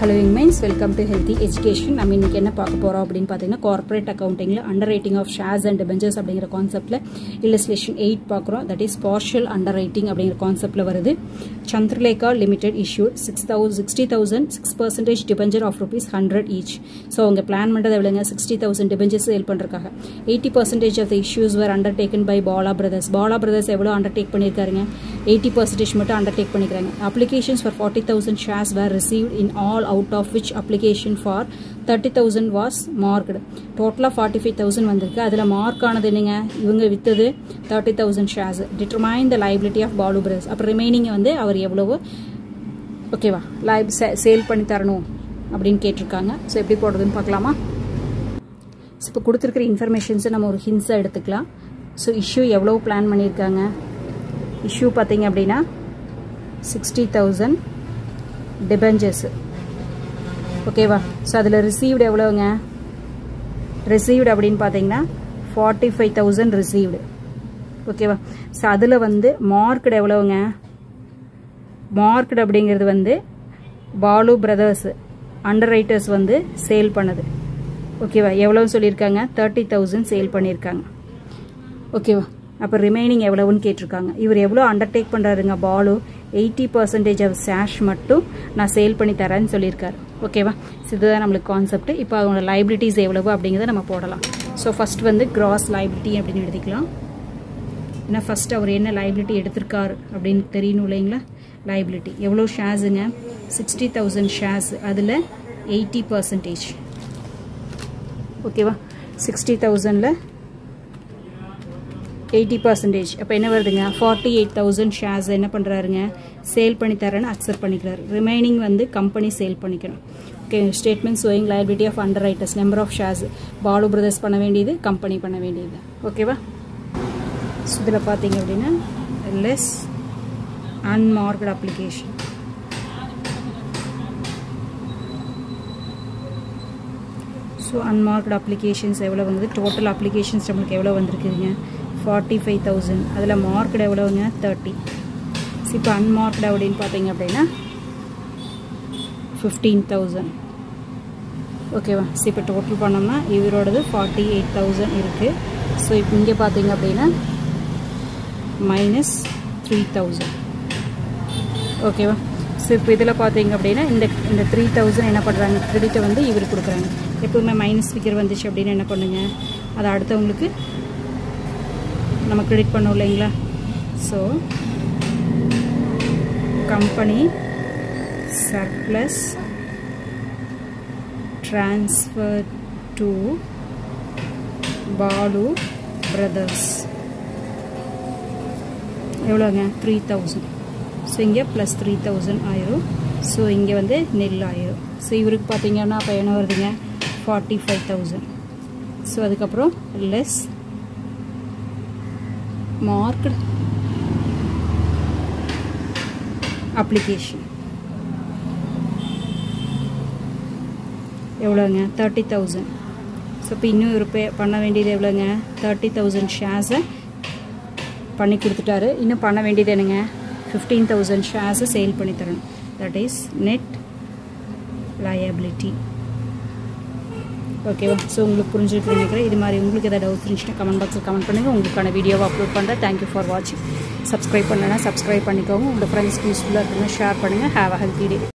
Hello minds welcome to healthy education நம்ம இன்னைக்கு என்ன பார்க்க போகிறோம் அப்படின்னு பார்த்தீங்கன்னா கார்ப்பரேட் அக்கௌண்டிங்கில் underwriting of shares and debentures அப்படிங்கிற கான்செப்ட்டில் இல்லஸ்லேஷன் எயிட் பார்க்குறோம் that is partial underwriting அப்படிங்கிற கான்செப்ட்டில் வருது Chandralekha limited issued six thousand sixty thousand six percentage debenture of rupees hundred each so அவங்க பிளான் பண்ணுறது எவ்வளோங்க சிக்ஸ்டி தௌசண்ட் டிபெஞ்சர்ஸ் சேல் பண்ணுறக்காக eighty percentage of the issues were undertaken by Bala brothers Bala brothers எவ்வளோ undertake பண்ணியிருக்காருங்க eighty percentage மட்டும் undertake பண்ணிக்கிறாங்க applications for forty thousand shares were received in all out of which application for 30,000 was marked. டோட்டலாக forty five thousand வந்திருக்கு அதில் mark ஆனது என்னங்க இவங்க வித்தது thirty thousand shares determine the liability of Balu brothers அப்புறம் ரிமைனிங் வந்து அவர் எவ்வளவு ஓகேவா லைப் சேல் பண்ணி தரணும் அப்படின்னு கேட்டிருக்காங்க ஸோ எப்படி போடுறதுன்னு பார்க்கலாமா ஸோ இப்போ கொடுத்துருக்கிற இன்ஃபர்மேஷன்ஸை நம்ம ஒரு ஹின்ஸாக எடுத்துக்கலாம் ஸோ இஷ்யூ எவ்வளோ பிளான் பண்ணியிருக்காங்க இஷ்யூ பார்த்தீங்க அப்படின்னா சிக்ஸ்டி தௌசண்ட் டிபெஞ்சர்ஸு ஓகேவா ஸோ அதில் ரிசீவ்டு எவ்வளோங்க ரிசீவ்டு அப்படின்னு பார்த்தீங்கன்னா ஃபார்ட்டி ஃபைவ் தௌசண்ட் ரிசீவ்டு ஓகேவா ஸோ அதில் வந்து மார்க்கெட் எவ்வளோங்க மார்க்கெட் அப்படிங்கிறது வந்து பாலு பிரதர்ஸ் அண்டர் ரைட்டர்ஸ் வந்து சேல் பண்ணுது ஓகேவா எவ்வளோ சொல்லியிருக்காங்க தேர்ட்டி தௌசண்ட் சேல் பண்ணியிருக்காங்க ஓகேவா அப்போ ரிமைனிங் எவ்வளவுன்னு கேட்டிருக்காங்க இவர் எவ்வளோ அண்டர்டேக் பண்ணுறாருங்க பாலு எயிட்டி பர்சன்டேஜ் ஆஃப் சேஷ் மட்டும் நான் சேல் பண்ணி தரேன்னு சொல்லியிருக்காரு ஓகேவா இதுதான் நம்மளுக்கு கான்செப்ட் இப்போ அவங்களோட லைபிலிட்டிஸ் எவ்வளவு அப்படிங்கிறத நம்ம போடலாம் ஸோ ஃபஸ்ட் வந்து கிராஸ் லைபிலிட்டி அப்படின்னு எழுதிக்கலாம் ஏன்னா ஃபஸ்ட் அவர் என்ன லைபிலிட்டி எடுத்திருக்காரு அப்படின்னு தெரியணும் இல்லைங்களா லைபிலிட்டி எவ்வளோ ஷேர்ஸுங்க சிக்ஸ்டி தௌசண்ட் ஷேர்ஸ் அதில் எயிட்டி பர்சன்டேஜ் ஓகேவா சிக்ஸ்டி தௌசண்டில் எயிட்டி பர்சன்டேஜ் அப்போ என்ன வருதுங்க ஃபார்ட்டி எயிட் தௌசண்ட் ஷேர்ஸ் என்ன பண்ணுறாருங்க சேல் பண்ணி தரேன்னு அக்செப்ட் பண்ணிக்கிறாரு ரிமைனிங் வந்து கம்பெனி சேல் பண்ணிக்கணும் okay statement showing liability of underwriters number of shares Balu brothers பண்ண வேண்டியது கம்பெனி பண்ண வேண்டியது ஓகேவா ஸோ இதில் பார்த்தீங்க அப்படின்னா less unmarked application so unmarked applications எவ்வளோ வந்தது டோட்டல் அப்ளிகேஷன்ஸ் நம்மளுக்கு எவ்வளோ வந்திருக்குதுங்க ஃபார்ட்டி ஃபைவ் தௌசண்ட் அதில் மார்க்கெட் எவ்வளோங்க தேர்ட்டி இப்போ அன்மார்க்டு அப்படின்னு பார்த்தீங்க அப்படின்னா ஃபிஃப்டீன் தௌசண்ட் ஓகேவா ஸோ இப்போ டோட்டல் பண்ணோம்னா இவரோடது ஃபார்ட்டி எயிட் தௌசண்ட் இருக்குது ஸோ இப்போ இங்கே பார்த்தீங்க அப்படின்னா மைனஸ் த்ரீ தௌசண்ட் ஓகேவா ஸோ இப்போ இதில் பார்த்தீங்க அப்படின்னா இந்த இந்த த்ரீ தௌசண்ட் என்ன பண்ணுறாங்க கிரெடிட்டை வந்து இவர் கொடுக்குறாங்க எப்போவுமே மைனஸ் ஃபிகர் வந்துச்சு அப்படின்னு என்ன பண்ணுங்க அதை அடுத்தவங்களுக்கு நம்ம கிரெடிட் பண்ணோம் இல்லைங்களா so company surplus transfer to Balu brothers எவ்வளோங்க த்ரீ தௌசண்ட் ஸோ இங்கே ப்ளஸ் த்ரீ தௌசண்ட் ஆயிரும் ஸோ இங்கே வந்து நெல் ஆயிரும் ஸோ இவருக்கு பார்த்தீங்கன்னா அப்போ என்ன வருதுங்க ஃபார்ட்டி ஃபைவ் தௌசண்ட் ஸோ அதுக்கப்புறம் லெஸ் marked application எவ்வளோங்க தேர்ட்டி தௌசண்ட் ஸோ இப்போ இன்னும் ஒரு பே பண்ண வேண்டியது எவ்வளோங்க தேர்ட்டி தௌசண்ட் ஷேர்ஸை பண்ணி கொடுத்துட்டாரு இன்னும் பண்ண வேண்டியது என்னங்க ஃபிஃப்டீன் தௌசண்ட் ஷேர்ஸை சேல் பண்ணி தரணும் தட் இஸ் நெட் லயபிலிட்டி ஓகேவா ஸோ உங்களுக்கு புரிஞ்சுட்டு நினைக்கிறேன் இது மாதிரி உங்களுக்கு எதாவது டவுட்ஸ் இருந்துச்சுன்னா கமெண்ட் பாக்ஸில் கமெண்ட் பண்ணுங்கள் உங்களுக்கான வீடியோவை அப்லோட் பண்ணுறேன் தேங்க்யூ ஃபார் வாட்சிங் சப்ஸ்கிரைப் பண்ணலைன்னா சப்ஸ்கிரைப் பண்ணிக்கோங்க உங்கள் ஃப்ரெண்ட்ஸ்க்கு யூஸ்ஃபுல்லாக இருக்குன்னு ஷேர் பண்ணுங்கள் ஹேவ் அ ஹெல்த்தி டே